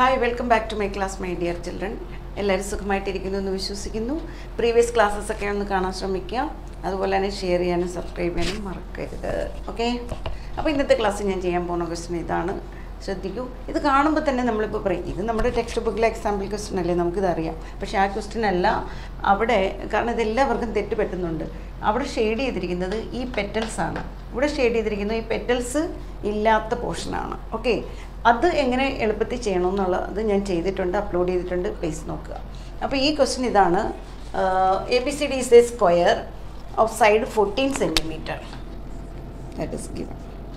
hi welcome back to my class my dear children എല്ലാവരും സുഖമായിട്ടിരിക്കുന്നു എന്ന് വിശ്വസിക്കുന്നു പ്രീവിയസ് ക്ലാസ്സസ് ഒക്കെ ഒന്ന് കാണാൻ ശ്രമിക്കുക അതുപോലെ തന്നെ ഷെയർ ചെയ്യാനും സബ്സ്ക്രൈബ് ചെയ്യാനും മറക്കരുത് ഓക്കെ അപ്പോൾ ഇന്നത്തെ ക്ലാസ്സിൽ ഞാൻ ചെയ്യാൻ പോകുന്ന ക്വസ്റ്റ്യൻ ഇതാണ് ശ്രദ്ധിക്കൂ ഇത് കാണുമ്പോൾ തന്നെ നമ്മളിപ്പോൾ പറയും ഇത് നമ്മുടെ ടെക്സ്റ്റ് ബുക്കിലെ എക്സാമ്പിൾ ക്വസ്റ്റ്യൻ അല്ലേ നമുക്കിത് അറിയാം പക്ഷേ ആ ക്വസ്റ്റ്യൻ അല്ല അവിടെ കാരണം ഇത് എല്ലാവർക്കും തെറ്റ് പറ്റുന്നുണ്ട് അവിടെ ഷെയ്ഡ് ചെയ്തിരിക്കുന്നത് ഈ പെറ്റൽസ് ആണ് ഇവിടെ ഷെയ്ഡ് ചെയ്തിരിക്കുന്നത് ഈ പെറ്റൽസ് ഇല്ലാത്ത പോർഷനാണ് ഓക്കെ അത് എങ്ങനെ എളുപ്പത്തിൽ ചെയ്യണമെന്നുള്ളത് ഞാൻ ചെയ്തിട്ടുണ്ട് അപ്ലോഡ് ചെയ്തിട്ടുണ്ട് പ്ലീസ് നോക്കുക അപ്പോൾ ഈ ക്വസ്റ്റ്യൻ ഇതാണ് A B C D is a square of side fourteen centimetre that is given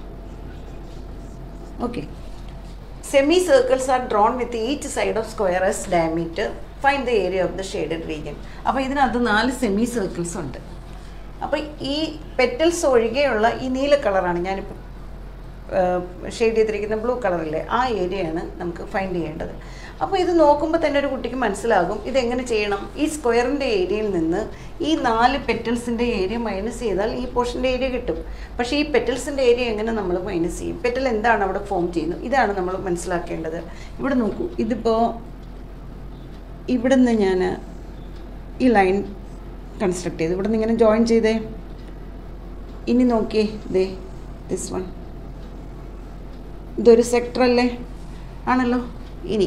okay semicircles are drawn with each side of square as diameter find the area of the shaded region അപ്പോൾ ഇതിനകത്ത് നാല് semi circles ഉണ്ട് അപ്പോൾ ഈ petals ഒഴികെയുള്ള ഈ നീല കളറാണ് ഞാനിപ്പോൾ ഷെയ്ഡ് ചെയ്തിരിക്കുന്ന ബ്ലൂ കളറിലെ ആ ഏരിയയാണ് നമുക്ക് ഫൈൻഡ് ചെയ്യേണ്ടത് അപ്പോൾ ഇത് നോക്കുമ്പോൾ തന്നെ ഒരു കുട്ടിക്ക് മനസ്സിലാകും ഇതെങ്ങനെ ചെയ്യണം ഈ സ്ക്വയറിൻ്റെ ഏരിയയിൽ നിന്ന് ഈ നാല് പെറ്റൽസിൻ്റെ ഏരിയ മൈനസ് ചെയ്താൽ ഈ പോർഷൻ്റെ ഏരിയ കിട്ടും പക്ഷേ ഈ പെറ്റൽസിൻ്റെ ഏരിയ എങ്ങനെ നമ്മൾ മൈനസ് ചെയ്യും പെറ്റൽ എന്താണ് അവിടെ ഫോം ചെയ്യുന്നത് ഇതാണ് നമ്മൾ മനസ്സിലാക്കേണ്ടത് ഇവിടെ നോക്കൂ ഇതിപ്പോൾ ഇവിടെ നിന്ന് ഞാൻ ഈ ലൈൻ കൺസ്ട്രക്ട് ചെയ്തു ഇവിടെ നിന്ന് ഇങ്ങനെ ജോയിൻ ചെയ്തേ ഇനി നോക്കിയേ ദേ ദിസ് വൺ ഇതൊരു സെക്ടർ അല്ലേ ആണല്ലോ ഇനി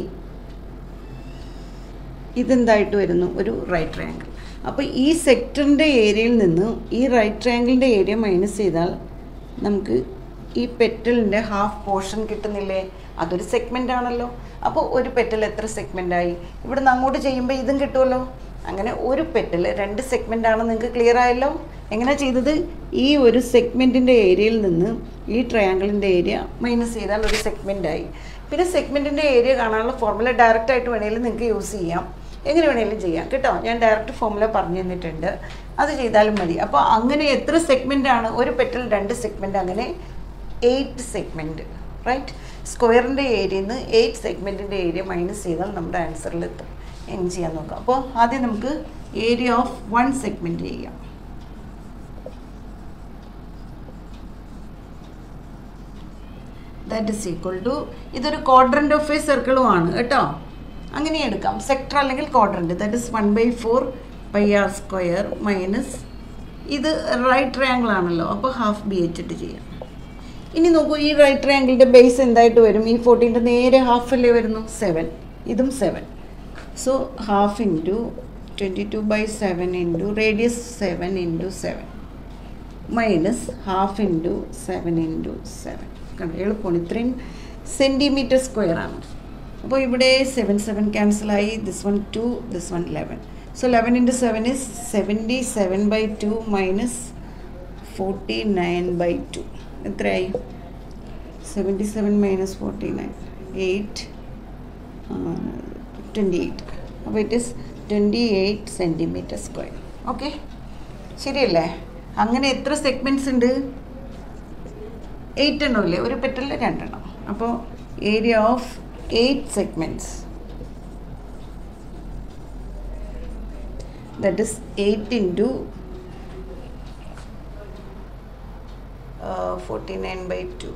ഇതെന്തായിട്ട് വരുന്നു ഒരു റൈറ്റ് ട്രയാങ്കിൾ അപ്പോൾ ഈ സെക്ടറിൻ്റെ ഏരിയയിൽ നിന്ന് ഈ റൈറ്റ് ട്രയാങ്കിളിൻ്റെ ഏരിയ മൈനസ് ചെയ്താൽ നമുക്ക് ഈ പെറ്റലിൻ്റെ ഹാഫ് പോർഷൻ കിട്ടുന്നില്ലേ അതൊരു സെഗ്മെൻ്റ് ആണല്ലോ അപ്പോൾ ഒരു പെറ്റൽ എത്ര സെഗ്മെൻ്റായി ഇവിടെ നിന്ന് അങ്ങോട്ട് ചെയ്യുമ്പോൾ ഇതും കിട്ടുമല്ലോ അങ്ങനെ ഒരു പെറ്റൽ രണ്ട് സെഗ്മെൻ്റ് ആണ് നിങ്ങൾക്ക് ക്ലിയർ ആയല്ലോ എങ്ങനെ ചെയ്തത് ഈ ഒരു സെഗ്മെൻറ്റിൻ്റെ ഏരിയയിൽ നിന്ന് ഈ ട്രയാങ്കിളിൻ്റെ ഏരിയ മൈനസ് ചെയ്താൽ ഒരു സെഗ്മെൻ്റ് ആയി പിന്നെ സെഗ്മെൻറ്റിൻ്റെ ഏരിയ കാണാനുള്ള ഫോർമുല ഡയറക്റ്റ് ആയിട്ട് വേണമെങ്കിലും നിങ്ങൾക്ക് യൂസ് ചെയ്യാം എങ്ങനെ വേണമെങ്കിലും ചെയ്യാം കേട്ടോ ഞാൻ ഡയറക്റ്റ് ഫോർമുല പറഞ്ഞു തന്നിട്ടുണ്ട് അത് ചെയ്താലും മതി അപ്പോൾ അങ്ങനെ എത്ര സെഗ്മെൻ്റ് ആണ് ഒരു പെറ്റൽ രണ്ട് സെഗ്മെൻ്റ് അങ്ങനെ എയ്റ്റ് സെഗ്മെൻറ്റ് റൈറ്റ് സ്ക്വയറിൻ്റെ ഏരിയയിൽ നിന്ന് എയ്റ്റ് സെഗ്മെൻറ്റിൻ്റെ ഏരിയ മൈനസ് ചെയ്താൽ നമ്മുടെ ആൻസറിൽ എത്തും എങ്ങനെ ചെയ്യാൻ നോക്കാം അപ്പോൾ ആദ്യം നമുക്ക് ഏരിയ ഓഫ് വൺ സെഗ്മെൻറ്റ് ചെയ്യാം ദാറ്റ് ഇസ് ഈക്വൽ ടു ഇതൊരു ക്വാഡ്രൻ്റ് ഓഫ് എ സർക്കിളും ആണ് കേട്ടോ അങ്ങനെ എടുക്കാം സെക്ടർ അല്ലെങ്കിൽ quadrant that is one by four pi r square minus ഇത് റൈറ്റ് ട്രയാങ്കിൾ ആണല്ലോ അപ്പോൾ ഹാഫ് ബി വെച്ചിട്ട് ചെയ്യാം ഇനി നോക്കൂ ഈ റൈറ്റ് ട്രയാങ്കിളിൻ്റെ ബേസ് എന്തായിട്ട് വരും ഈ ഫോർട്ടീൻ്റെ നേരെ ഹാഫ് അല്ലേ വരുന്നു സെവൻ ഇതും seven so half into twenty two by seven into radius seven into seven minus half into seven into seven കണ്ടോ എളുപ്പമാണ് ഇത്രയും സെൻറ്റിമീറ്റർ സ്ക്വയർ ആണ് അപ്പോൾ ഇവിടെ സെവൻ സെവൻ ക്യാൻസലായി this one two this one eleven so eleven into seven is seventy seven by two minus forty nine by two എത്രയായി seventy seven minus forty nine eight twenty eight അപ്പോൾ it is twenty eight centimetre square okay ശരിയല്ലേ അങ്ങനെ എത്ര segments ഉണ്ട് eight എണ്ണം ഇല്ലേ ഒരു പെറ്റലിൽ രണ്ടെണ്ണം അപ്പോൾ area of eight segments that is eight into forty nine by two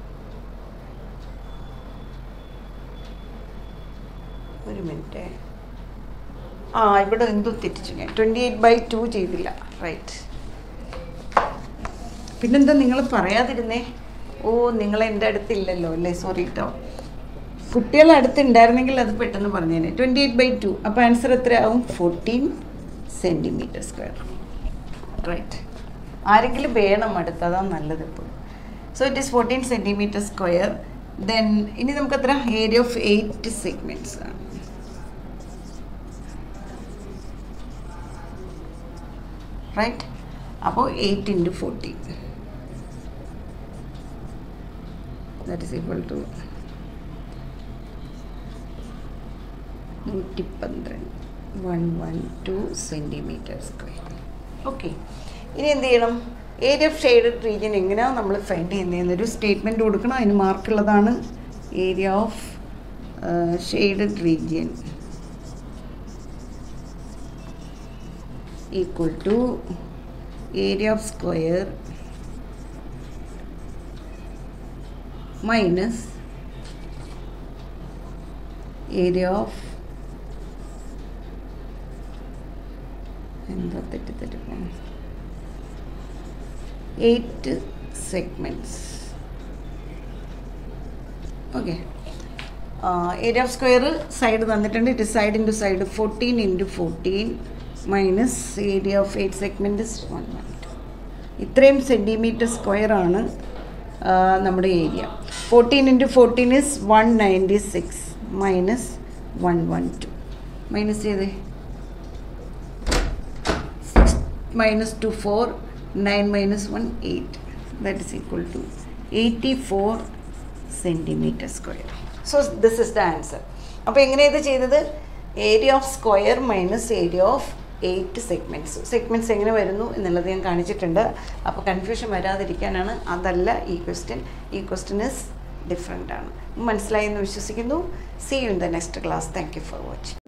ഒരു മിനിറ്റ് ആ ഇവിടെ എന്തോ തെറ്റിച്ചു ഞാൻ ട്വൻറ്റി എയ്റ്റ് ബൈ ടു ചെയ്തില്ല റൈറ്റ് പിന്നെന്താ നിങ്ങൾ പറയാതിരുന്നേ ഓ നിങ്ങൾ എൻ്റെ അടുത്തില്ലല്ലോ അല്ലേ സോറി കേട്ടോ കുട്ടികൾ അടുത്തുണ്ടായിരുന്നെങ്കിൽ അത് പെട്ടെന്ന് പറഞ്ഞേനെ ട്വൻറ്റി എയ്റ്റ് ബൈ ടു അപ്പോൾ ആൻസർ എത്രയാവും ഫോർട്ടീൻ സെൻറ്റിമീറ്റർ സ്ക്വയർ റൈറ്റ് ആരെങ്കിലും വേണം അടുത്ത് അതാണ് നല്ലത് ഇപ്പോൾ so it is fourteen centimetre square then ഇനി നമുക്ക് എത്ര ഏരിയ ഓഫ് എയ്റ്റ് സെഗ്മെൻറ്റ്സ് ആണ് റൈറ്റ് അപ്പോൾ eight into fourteen that is equal to നൂറ്റി പന്ത്രണ്ട് one one two centimetre square okay ഇനി എന്ത് ചെയ്യണം ഏരിയ ഓഫ് ഷെയ്ഡഡ് റീജിയൻ എങ്ങനെയാണ് നമ്മൾ ഫൈൻഡ് ചെയ്യുന്നതെന്നൊരു സ്റ്റേറ്റ്മെൻറ്റ് കൊടുക്കണം അതിന് മാർക്കുള്ളതാണ് area of shaded region equal to area of square minus area of എന്താ തെറ്റിത്തെറ്റിപ്പം eight segments okay area of square side തന്നിട്ടുണ്ട് it side into side fourteen into fourteen minus area of eight segment one one two ഇത്രയും centimetre square ആണ് ആ, നമ്മുടെ area fourteen into fourteen is one ninety six minus one one two minus ചെയ്തേ six minus two four nine minus one eight that is equal to eighty four centimetre square so this is the answer അപ്പോൾ എങ്ങനെയാണ് ഇത് ചെയ്തത് area of square minus area of eight segments segments എങ്ങനെ വരുന്നു എന്നുള്ളത് ഞാൻ കാണിച്ചിട്ടുണ്ട് അപ്പോൾ കൺഫ്യൂഷൻ വരാതിരിക്കാനാണ് അതല്ല ഈ ക്വസ്റ്റ്യൻ ഈ ക്വസ്റ്റ്യൻ ഇസ് ഡിഫറെൻ്റ് ആണ് മനസ്സിലായി എന്ന് വിശ്വസിക്കുന്നു see you in the next class thank you for watching